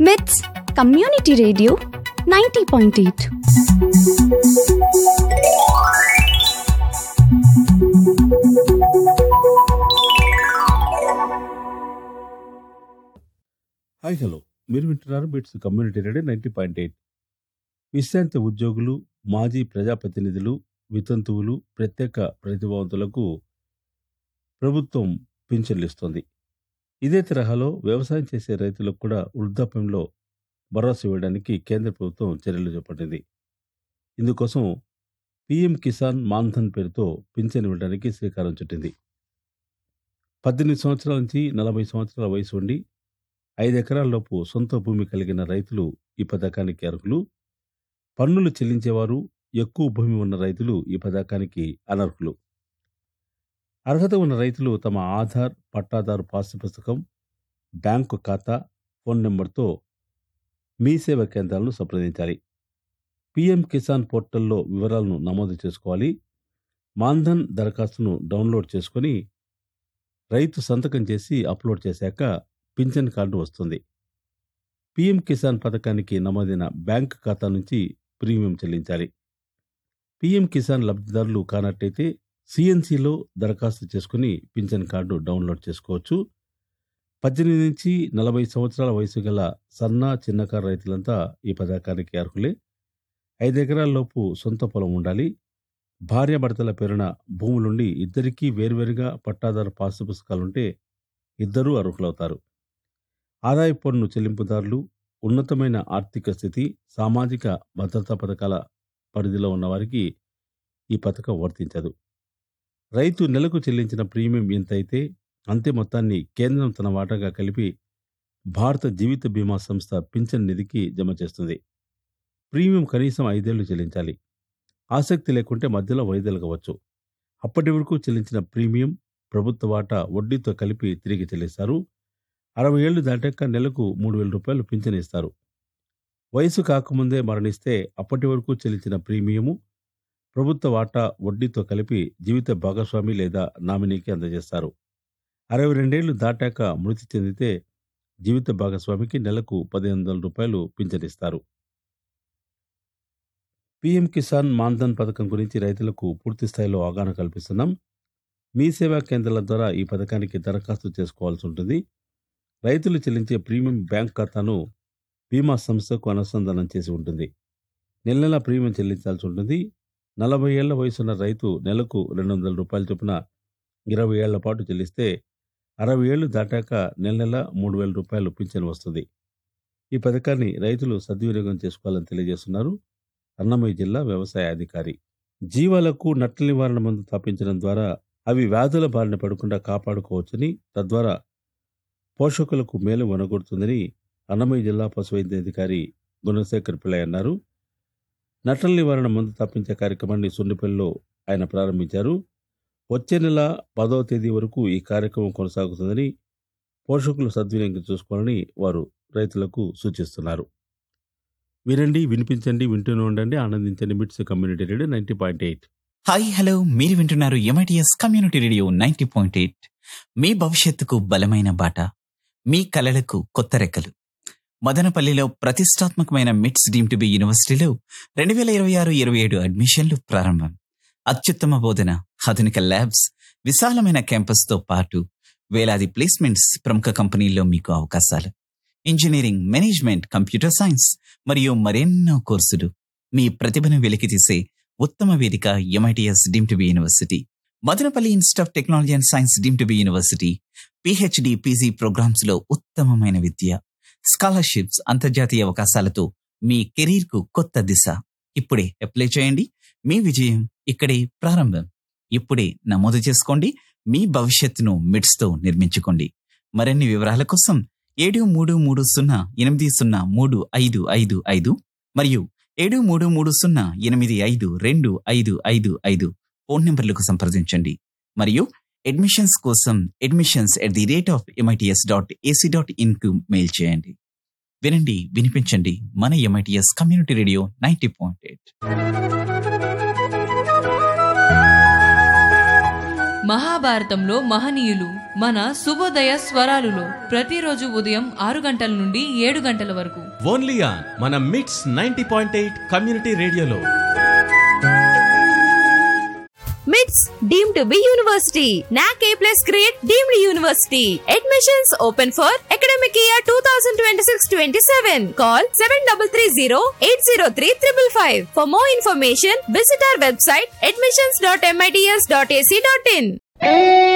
with community radio ninety point eight hi hello మీరు వింటున్నారు BITS community radio ninety point eight విశ్రాంతి ఉద్యోగులు మాజీ ప్రజాప్రతినిధులు వితంతువులు ప్రత్యేక ప్రతిభావంతులకు ప్రభుత్వం పింఛన్లు ఇస్తోంది ఇదే తరహాలో వ్యవసాయం చేసే రైతులకు కూడా వృద్ధాప్యంలో భరోసా ఇవ్వడానికి కేంద్ర ప్రభుత్వం చర్యలు చేపట్టింది ఇందుకోసం పీఎం కిసాన్ మాన్ధన్ పేరుతో పింఛన్ ఇవ్వడానికి శ్రీకారం చుట్టింది పద్దెనిమిది సంవత్సరాల నుంచి నలభై సంవత్సరాల వయసు ఉండి ఐదు ఎకరాలలోపు సొంత భూమి కలిగిన రైతులు ఈ పథకానికి అర్హులు పన్నులు చెల్లించేవారు ఎక్కువ భూమి ఉన్న రైతులు ఈ పథకానికి అనర్హులు అర్హత ఉన్న రైతులు తమ ఆధార్ పట్టాదారు పాస్ పుస్తకం బ్యాంకు ఖాతా ఫోన్ నెంబర్తో మీ సేవా కేంద్రాలను సంప్రదించాలి పిఎం కిసాన్ పోర్టల్లో వివరాలను నమోదు చేసుకోవాలి మాన్ధన్ దరఖాస్తును డౌన్లోడ్ చేసుకొని రైతు సంతకం చేసి అప్లోడ్ చేశాక పింఛన్ కార్డు వస్తుంది పీఎం కిసాన్ పథకానికి నమోదైన బ్యాంక్ ఖాతా నుంచి ప్రీమియం చెల్లించాలి పీఎం కిసాన్ లబ్ధిదారులు కానట్టయితే సిఎన్సిలో దరఖాస్తు చేసుకుని పింఛన్ కార్డు డౌన్లోడ్ చేసుకోవచ్చు పద్దెనిమిది నుంచి నలభై సంవత్సరాల వయసు గల సన్న చిన్నకారు రైతులంతా ఈ పథకానికి అర్హులే ఐదు ఎకరాలలోపు సొంత పొలం ఉండాలి భార్యాభర్తల పేరున భూములుండి ఇద్దరికీ వేర్వేరుగా పట్టాదారు పాసు పుస్తకాలుంటే ఇద్దరూ అర్హులవుతారు ఆదాయ పన్ను చెల్లింపుదారులు ఉన్నతమైన ఆర్థిక స్థితి సామాజిక భద్రతా పథకాల పరిధిలో ఉన్నవారికి ఈ పథకం వర్తించదు రైతు నెలకు చెల్లించిన ప్రీమియం ఎంతైతే అంతే మొత్తాన్ని కేంద్రం తన వాటాగా కలిపి భారత జీవిత బీమా సంస్థ పింఛన్ నిధికి జమ చేస్తుంది ప్రీమియం కనీసం ఐదేళ్లు చెల్లించాలి ఆసక్తి లేకుంటే మధ్యలో వైదొలగవచ్చు అప్పటి వరకు చెల్లించిన ప్రీమియం ప్రభుత్వ వాటా వడ్డీతో కలిపి తిరిగి చెల్లిస్తారు అరవై ఏళ్లు దాటాక నెలకు మూడు వేల రూపాయలు పింఛన్ ఇస్తారు వయసు కాకముందే మరణిస్తే అప్పటి వరకు చెల్లించిన ప్రీమియము ప్రభుత్వ వాటా వడ్డీతో కలిపి జీవిత భాగస్వామి లేదా నామినీకి అందజేస్తారు అరవై రెండేళ్లు దాటాక మృతి చెందితే జీవిత భాగస్వామికి నెలకు పదిహేను వందల రూపాయలు పింఛన్ ఇస్తారు పీఎం కిసాన్ మాన్ధన్ పథకం గురించి రైతులకు పూర్తి స్థాయిలో అవగాహన కల్పిస్తున్నాం మీ సేవా కేంద్రాల ద్వారా ఈ పథకానికి దరఖాస్తు చేసుకోవాల్సి ఉంటుంది రైతులు చెల్లించే ప్రీమియం బ్యాంక్ ఖాతాను బీమా సంస్థకు అనుసంధానం చేసి ఉంటుంది నెల నెల ప్రీమియం చెల్లించాల్సి ఉంటుంది నలభై ఏళ్ల వయసున్న రైతు నెలకు రెండు వందల రూపాయల చొప్పున ఇరవై ఏళ్ల పాటు చెల్లిస్తే అరవై ఏళ్లు దాటాక నెల నెల మూడు వేల రూపాయలు పింఛన్ వస్తుంది ఈ పథకాన్ని రైతులు సద్వినియోగం చేసుకోవాలని తెలియజేస్తున్నారు అన్నమయ్య జిల్లా వ్యవసాయ అధికారి జీవాలకు నట్ల నివారణ మందు తాపించడం ద్వారా అవి వ్యాధుల బారిన పడకుండా కాపాడుకోవచ్చని తద్వారా పోషకులకు మేలు వనగొడుతుందని అన్నమయ్య జిల్లా పశు వైద్యాధికారి గుణశేఖర్ పిల్లయ్య అన్నారు నటల నివారణ మందు తప్పించే కార్యక్రమాన్ని సున్నిపల్లిలో ఆయన ప్రారంభించారు వచ్చే నెల పదవ తేదీ వరకు ఈ కార్యక్రమం కొనసాగుతుందని పోషకులు సద్వినియోగం చూసుకోవాలని వారు రైతులకు సూచిస్తున్నారు వినండి వినిపించండి వింటూనే ఉండండి ఆనందించండి MITS community radio ninety point eight hi hello మీరు వింటున్నారు MITS community radio ninety point eight మీ భవిష్యత్తుకు బలమైన బాట మీ కలలకు కొత్త రెక్కలు మదనపల్లిలో ప్రతిష్టాత్మకమైన మిట్స్ డీమ్ టు బి యూనివర్సిటీలో రెండు వేల ఇరవై ఆరు ఇరవై ఏడు అడ్మిషన్లు ప్రారంభం అత్యుత్తమ బోధన ఆధునిక ల్యాబ్స్ విశాలమైన క్యాంపస్తో పాటు వేలాది ప్లేస్మెంట్స్ ప్రముఖ కంపెనీల్లో మీకు అవకాశాలు ఇంజనీరింగ్ మేనేజ్మెంట్ కంప్యూటర్ సైన్స్ మరియు మరెన్నో కోర్సులు మీ ప్రతిభను వెలికితీసే ఉత్తమ వేదిక MITS deemed to be university Madanapalle Institute of Technology and Science deemed to be university PhD PG programmes లో ఉత్తమమైన విద్య స్కాలర్షిప్స్ అంతర్జాతీయ అవకాశాలతో మీ కెరీర్ కు కొత్త దిశ ఇప్పుడే అప్లై చేయండి మీ విజయం ఇక్కడే ప్రారంభం ఇప్పుడే నమోదు చేసుకోండి మీ భవిష్యత్తును మిడ్స్ తో నిర్మించుకోండి మరిన్ని వివరాల కోసం ఏడు మూడు మూడు సున్నా ఎనిమిది సున్నా మూడు ఐదు ఐదు ఐదు మరియు ఏడు మూడు మూడు సున్నా ఎనిమిది ఐదు రెండు ఐదు ఐదు ఐదు ఫోన్ నంబర్లకు సంప్రదించండి మరియు అడ్మిషన్స్ కోసం admissions at the rate of MITS dot AC dot in కు మెయిల్ చేయండి వినండి వినిపించండి మన MITS community radio ninety point eight మహాభారతంలో మహనీయులు మన శుభోదయ స్వరాలులో ప్రతిరోజు ఉదయం ఆరు గంటల నుండి ఏడు గంటల వరకు ఓన్లీ ఆన్ మన మిట్స్ నైన్టీ పాయింట్ ఎయిట్ కమ్యూనిటీ రేడియోలో మిట్స్ deemed to be university NAAC A plus grade deemed university admissions open for academic year two thousand twenty six twenty seven call seven double three zero eight zero three triple five for more information visit our website admissions dot MITS dot AC dot in